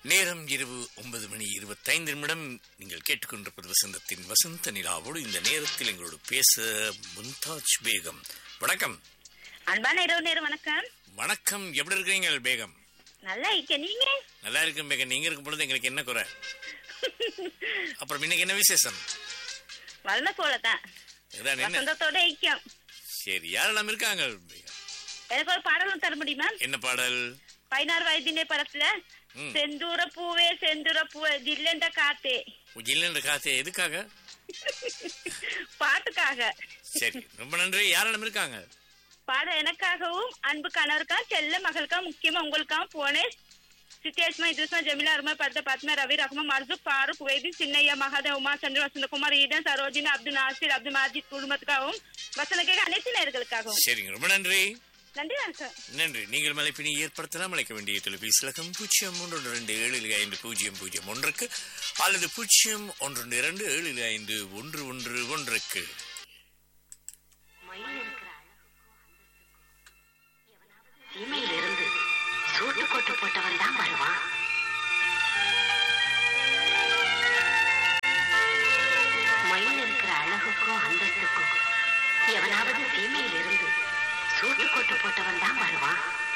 நேரம் இரவு ஒன்பது மணி இருபத்தைந்து நிமிடம் நீங்கள் கேட்டுக்கொண்டிருப்பது வசந்தத்தின் வசந்த நிலாவோடு இந்த நேரத்தில் எங்களோடு பேச மும்தாஜ் பேகம் வணக்கம் அன்பான இரவு நேரம் வணக்கம் வணக்கம் எப்படி இருக்கிறீங்க பேகம் நல்லா இருக்க நீங்க நல்லா இருக்கும் பேகம் நீங்க இருக்கும் பொழுது எங்களுக்கு என்ன குறை அப்புறம் இன்னைக்கு என்ன விசேஷம் வளர்ந்த போலதான் இதான் என்ன வசந்தத்தோட ஐக்கியம் சரி யாரெல்லாம் இருக்காங்க பேகம் எனக்கு ஒரு பாடலும் தர முடியுமா என்ன பாடல் பதினாறு வயதினே படத்துல ம். செந்தூர பூவே செந்தூர பூவே ஜில்லென்ற காத்தே இல்லைன்ற காசு எதுக்காக பாட்டுக்காக சரி ரொம்ப நன்றி யாரெல்லாம் இருக்காங்க பாடம் எனக்காகவும் அன்பு கணவருக்கா செல்ல மகளுக்கா முக்கியமா உங்களுக்காகவும் போனேன் சித்தியாஸ்மா இதுஸ்மா ஜமீலா அருமா பர்த பத்மா ரவி ரஹ்மான் மர்சூக் ஃபாரூக் வேதி சின்னையா மகாதேவ் உமா சந்திர வசந்தகுமார் ஈடன் சரோஜினி அப்துல் நாசிர் அப்துல் மாஜித் குடும்பத்துக்காகவும் வசந்த கேட்க அனைத்து நேர்களுக்காகவும் சரிங்க ரொம்ப நன்றி நன்றி வணக்கம் நன்றி நீங்கள் மலைப்பினை ஏற்படுத்தலாம் அழைக்க வேண்டிய தொலைபேசி இலக்கம் பூஜ்ஜியம் மூன்று ரெண்டு ஏழு ஐந்து பூஜ்ஜியம் பூஜ்ஜியம் ஒன்றுக்கு அல்லது பூஜ்ஜியம் ஒன்று இரண்டு ஏழு ஐந்து ஒன்று ஒன்று ஒன்றுக்கு மயில் இருக்கிற சீமையில இருந்து சூட்டு கொட்டு போட்டவன் தான் வருவான் மயில் இருக்கிற அழகுக்கும் அந்தஸ்துக்கும் எவனாவது சீமையில இருந்து சூட்டு கொட்டு போட்டவன் தான் வருவான்